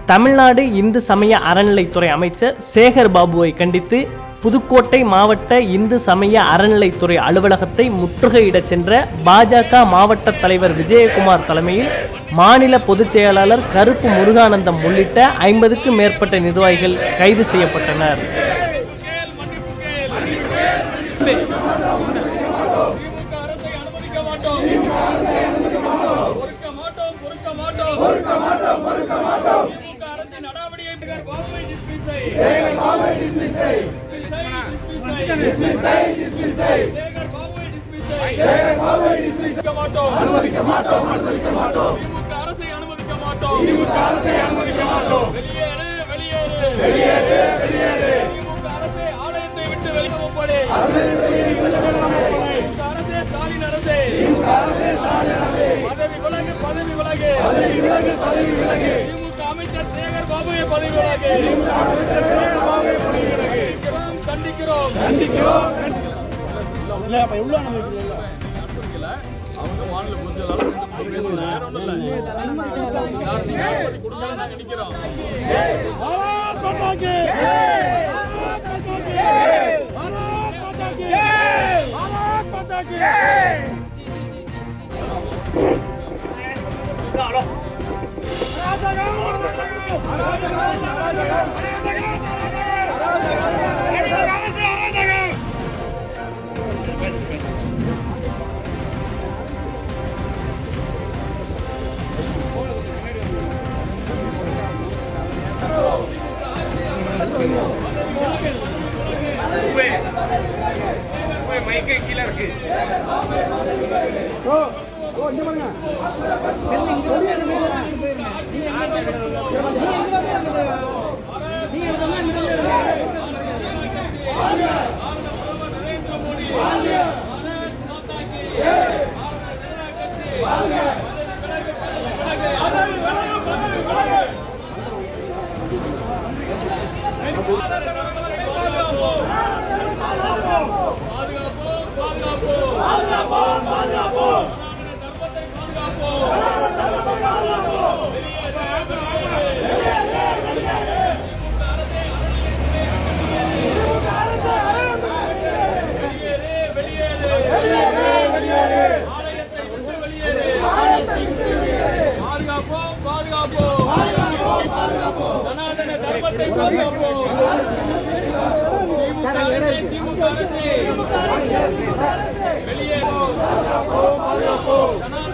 தமிழ்நாடு இந்து சமய அறநிலைத்துறை அமைச்சர் சேகர் பாபுவை கண்டித்து புதுக்கோட்டை மாவட்ட இந்து சமய அறநிலைத்துறை அலுவலகத்தை முற்றுகையிடச் சென்ற பாஜக மாவட்ட தலைவர் விஜயகுமார் தலைமையில் மாநில பொதுச் செயலாளர் கருப்பு முருகானந்தம் உள்ளிட்ட ஐம்பதுக்கும் மேற்பட்ட நிர்வாகிகள் கைது செய்யப்பட்டனர் திமுக அரசை அனுமதிக்க மாட்டோம் பொறுக்க மாட்டோம் பொறுக்க மாட்டோம் பொறுக்க மாட்டோம் பொறுக்க மாட்டோம் திமுக அரசின் நடவடிக்கை சேகர் பாபுவை dismiss செய். சேகர் பாபுவை dismiss செய். dismiss செய், dismiss செய். சேகர் பாபுவை dismiss செய். அனுமதிக்க மாட்டோம் அனுமதிக்க மாட்டோம் அனுமதிக்க மாட்டோம் திமுக அரசை அனுமதிக்க மாட்டோம் திமுக அரசை அனுமதிக்க மாட்டோம் வெளியேறு வெளியேறு வெளியேறு வெளியேறு திமுக அரசே ஆலயத்தை விட்டு வெளியே போப்படே திமுக அரசே ஸ்டாலின் அரசே பதவி விலகு பதவி விலகு பதவி விலகு பதவி விலகு திமுக அமைச்சர் சேகர் பாபுவை பதவி விலகு கண்டிக்கிறோம் கண்டிக்கிறோம் அவங்க மாநில பொதுச்செயலாளர் ரெண்டு நிமிஷம் பேசணும். வேற ஒண்ணும் இல்ல. சார், நீங்க அனுமதி கொடுங்க, நாங்க நிக்கிறோம். ஆலயத்தை விட்டு வெளியேறு. பாதுகாப்போம் பாதுகாப்போம் சனாதன சர்வத்தை பாதுகாப்போம் திமுக அரசே திமுக அரசே வெளியேறும் சனாதன